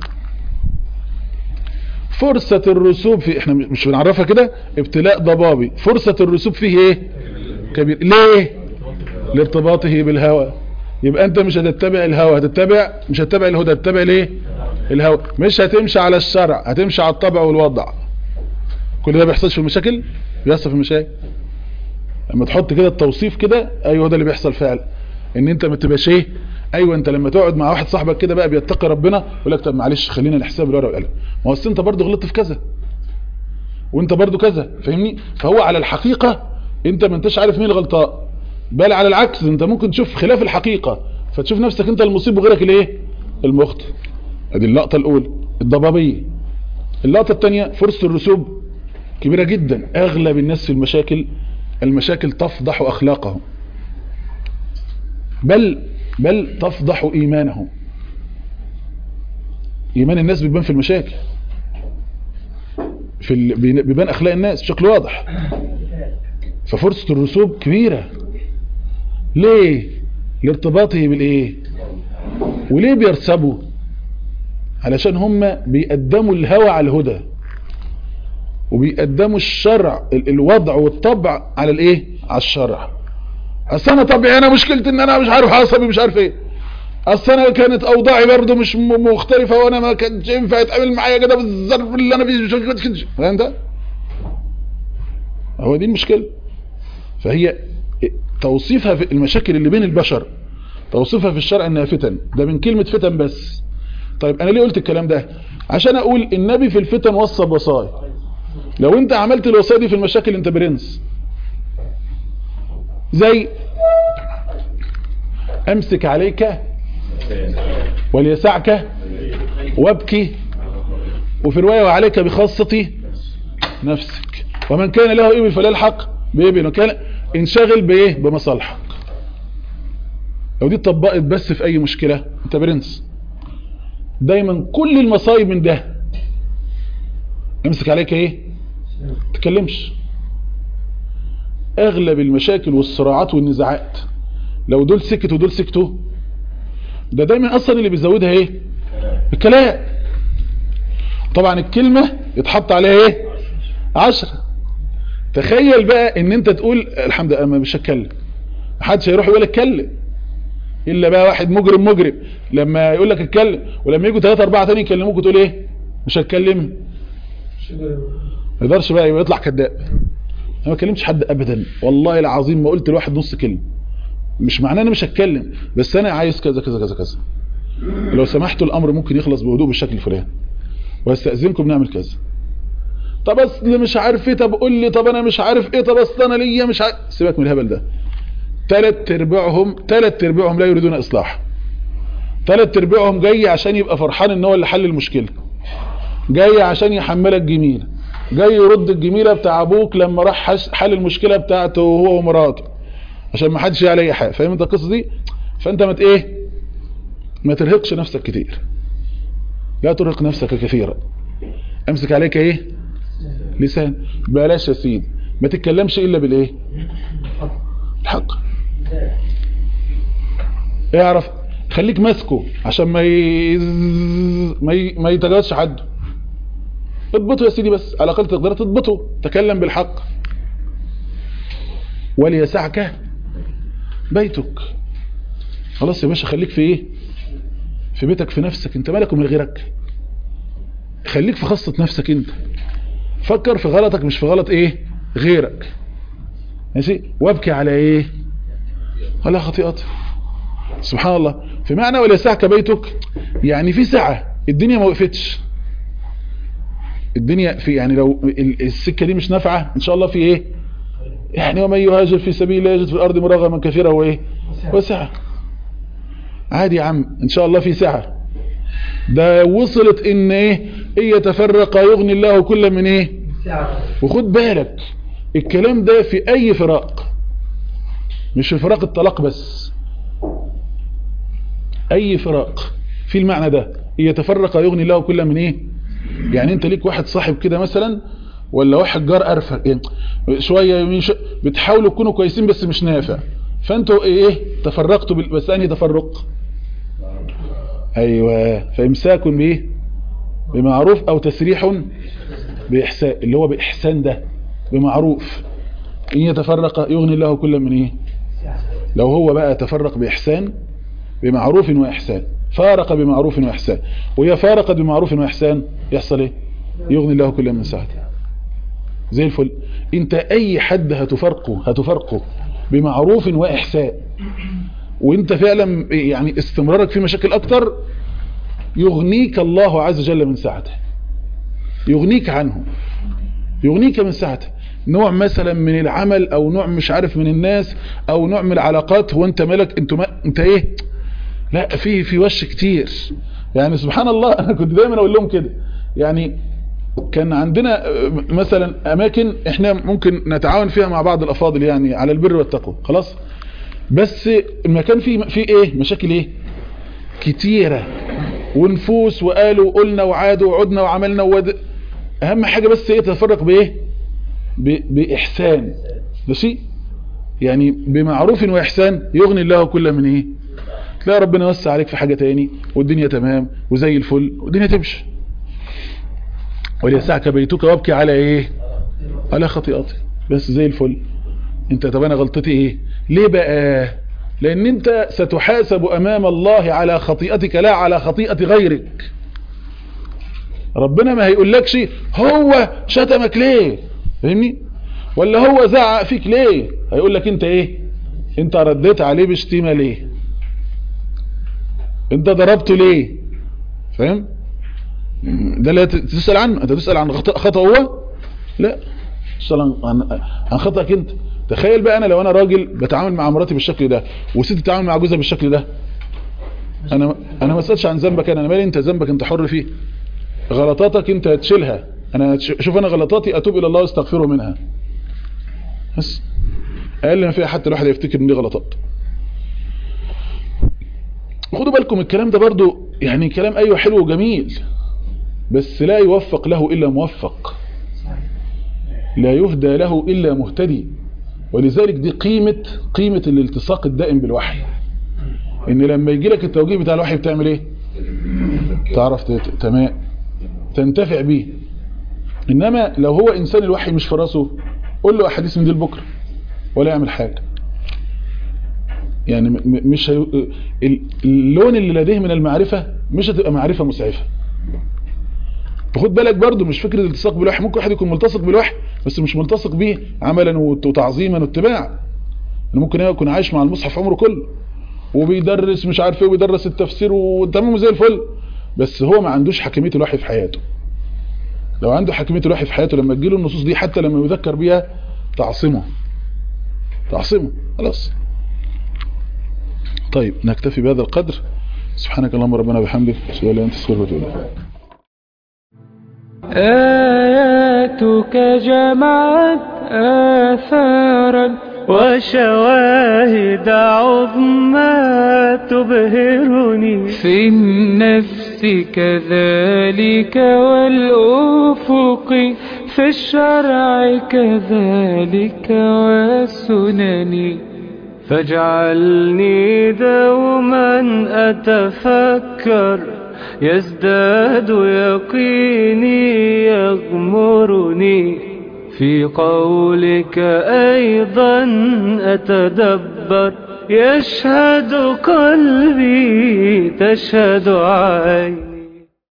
فرصة الرسوب في احنا مش بنعرفها كده ابتلاء ضبابي فرصة الرسوب فيه ايه كبير ليه لارتباطه بالهوى يبقى انت مش هتتبع الهوى هتتبع مش هتتبع الهدى هتتبع ليه الهوى مش هتمشي على الشرع هتمشي على الطبع والوضع كل ده بيحصلش في المشاكل بيحصل في المشاكل لما تحط كده التوصيف كده ايوه ده اللي بيحصل فعلا ان انت ما تبقاش ايه ايوه انت لما تقعد مع واحد صاحبك كده بقى بيتقي ربنا يقول لك طب معلش خلينا نحسب الورقه والقلم ما هو أصل انت برضه غلطت في كذا وانت برضه كذا فاهمني فهو على الحقيقه انت ما انتش عارف مين الغلطان بل على العكس انت ممكن تشوف خلاف الحقيقه فتشوف نفسك انت المصيب وغيرك الايه المخطئ ادي اللقطه الاولى الضبابيه اللقطه الثانيه فرصه الرسوب كبيره جدا اغلب الناس في المشاكل المشاكل تفضح اخلاقهم بل بل تفضح ايمانهم ايمان الناس بيبان في المشاكل في ال... بيبان اخلاق الناس بشكل واضح ففرصة الرسوب كبيرة ليه لارتباطه بالايه وليه بيرسبوا علشان هم بيقدموا الهوى على الهدى وبيقدموا الشرع ال- الوضع والطبع على الايه على الشرع اصل انا طبيعي انا مشكلتي ان انا مش عارف عصبي مش عارف ايه اصل انا كانت اوضاعي برضه مش م- مختلفه وانا ما كانش ينفع يتعامل معايا كده بالظرف اللي انا فيه مش كده فاهم ده هو دي المشكله فهي توصيفها في المشاكل اللي بين البشر توصيفها في الشرع انها فتن ده من كلمه فتن بس طيب انا ليه قلت الكلام ده عشان اقول النبي في الفتن وصى بوصايا لو انت عملت الوصايا دي في المشاكل انت برنس زي امسك عليك وليسعك وابكي وفي رواية وعليك بخاصة نفسك ومن كان له إبل فليلحق بايه بنتكلم انشغل بايه بمصالحك لو دي اتطبقت بس في اي مشكله انت برنس دايما كل المصايب من ده امسك عليك ايه تكلمش اغلب المشاكل والصراعات والنزاعات لو دول سكتوا ودول سكتوا ده دايما اصلا اللي بيزودها ايه الكلام طبعا الكلمة يتحط عليها ايه عشرة تخيل بقى ان انت تقول الحمد لله انا مش هتكلم محدش هيروح يقول لك اتكلم الا بقى واحد مجرم مجرم لما يقول لك اتكلم ولما يجوا ثلاثة اربعة تاني يكلموك وتقول ايه مش هتكلم ما يقدرش بقى يبقى يطلع كذاب انا ما كلمتش حد ابدا والله العظيم ما قلت لواحد نص كلمه مش معناه انا مش هتكلم بس انا عايز كذا كذا كذا كذا لو سمحتوا الامر ممكن يخلص بهدوء بالشكل الفلاني واستاذنكم نعمل كذا طب اصل مش عارف ايه طب قول لي طب انا مش عارف ايه طب اصل انا ليا مش عارف سيبك من الهبل ده ثلاث ارباعهم ثلاث ارباعهم لا يريدون اصلاح ثلاث ارباعهم جاي عشان يبقى فرحان ان هو اللي حل المشكله جاي عشان يحملك جميله جاي يرد الجميله بتاع ابوك لما راح حل المشكله بتاعته هو ومراته عشان ما حدش يعلي اي حاجه فاهم انت القصه دي فانت ما ايه ما ترهقش نفسك كتير لا ترهق نفسك كثيرا امسك عليك ايه لسان بلاش يا سيدي ما تتكلمش الا بالايه الحق اعرف خليك ماسكه عشان ما ي... ما, ي... ما يتجاوزش حد اضبطه يا سيدي بس على الاقل تقدر تضبطه تكلم بالحق وليسعك بيتك خلاص يا باشا خليك في ايه في بيتك في نفسك انت مالك ومن غيرك خليك في خاصة نفسك انت فكر في غلطك مش في غلط ايه غيرك ماشي وابكي على ايه على خطيئتك سبحان الله في معنى وليسعك بيتك يعني في سعة الدنيا ما وقفتش الدنيا في يعني لو السكة دي مش نافعة ان شاء الله في ايه يعني ومن يهاجر في سبيل الله يجد في الارض مراغما كثيرا وايه وسعة عادي يا عم ان شاء الله في سعة ده وصلت ان ايه ان يتفرق يغني الله كل من ايه وخد بالك الكلام ده في اي فراق مش في فراق الطلاق بس اي فراق في المعنى ده ان يتفرق يغني الله كل من ايه يعني انت ليك واحد صاحب كده مثلا ولا واحد جار قرفه يعني شويه يمين شو... بتحاولوا تكونوا كويسين بس مش نافع فانتوا ايه تفرقتوا بال... بس انهي تفرق ايوه فامساك بايه بمعروف او تسريح باحسان اللي هو باحسان ده بمعروف ان يتفرق يغني الله كل من ايه لو هو بقى تفرق باحسان بمعروف واحسان فارق بمعروف واحسان وهي فارقت بمعروف واحسان يحصل ايه يغني الله كل من سعته زي الفل انت اي حد هتفرقه هتفرقه بمعروف واحسان وانت فعلا يعني استمرارك في مشاكل اكتر يغنيك الله عز وجل من سعته يغنيك عنه يغنيك من سعته نوع مثلا من العمل او نوع مش عارف من الناس او نوع من العلاقات هو انت مالك انت ما انت ايه لا في في وش كتير يعني سبحان الله انا كنت دايما اقول لهم كده يعني كان عندنا مثلا اماكن احنا ممكن نتعاون فيها مع بعض الافاضل يعني على البر والتقوى خلاص بس المكان فيه فيه ايه مشاكل ايه كتيرة ونفوس وقالوا وقلنا وعادوا وعدنا وعملنا وود اهم حاجة بس ايه تتفرق بايه باحسان ماشي يعني بمعروف واحسان يغني الله كل من ايه تلاقي ربنا يوسع عليك في حاجة تاني والدنيا تمام وزي الفل والدنيا تمشي وليسعك بيتك وابكي على ايه على خطيئتك بس زي الفل انت طب انا غلطتي ايه ليه بقى لان انت ستحاسب امام الله على خطيئتك لا على خطيئة غيرك ربنا ما هيقول لكش هو شتمك ليه فاهمني ولا هو زعق فيك ليه هيقول لك انت ايه انت رديت عليه بشتيمة ليه انت ضربته ليه فاهم ده لا تسأل عنه انت تسأل عن خطأ هو لا تسأل عن, عن خطأك انت تخيل بقى انا لو انا راجل بتعامل مع مراتي بالشكل ده وست تتعامل مع جوزها بالشكل ده انا انا ما اسالش عن ذنبك انا مالي انت ذنبك انت حر فيه غلطاتك انت تشيلها انا شوف انا غلطاتي اتوب الى الله واستغفره منها بس اقل ما فيها حتى الواحد يفتكر ان دي غلطات خدوا بالكم الكلام ده برضو يعني كلام ايوه حلو وجميل بس لا يوفق له الا موفق لا يهدى له الا مهتدي ولذلك دي قيمة قيمة الالتصاق الدائم بالوحي ان لما يجي لك التوجيه بتاع الوحي بتعمل ايه تعرف تت- تمام تنتفع بيه انما لو هو انسان الوحي مش في راسه قول له احاديث من دي لبكره ولا يعمل حاجه يعني م- م- مش هي... ال- اللون اللي لديه من المعرفه مش هتبقى معرفه مسعفه وخد بالك برضو مش فكره الالتصاق بالوحي ممكن واحد يكون ملتصق بالوحي بس مش ملتصق بيه عملا وت- وتعظيما واتباعا يعني ممكن يكون عايش مع المصحف عمره كله وبيدرس مش عارف ايه وبيدرس التفسير وتمام زي الفل بس هو ما عندوش حكميه الوحي في حياته لو عنده حكميه الوحي في حياته لما تجيله النصوص دي حتى لما يذكر بيها تعصمه تعصمه خلاص طيب نكتفي بهذا القدر سبحانك اللهم ربنا وبحمدك اشهد ان لا اله الا انت استغفرك واتوب اليك آياتك جمعت آثارا وشواهد عظمى تبهرني في النفس كذلك والأفق في الشرع كذلك والسنن فاجعلني دوما أتفكر يزداد يقيني يغمرني في قولك أيضا أتدبر يشهد قلبي تشهد عيني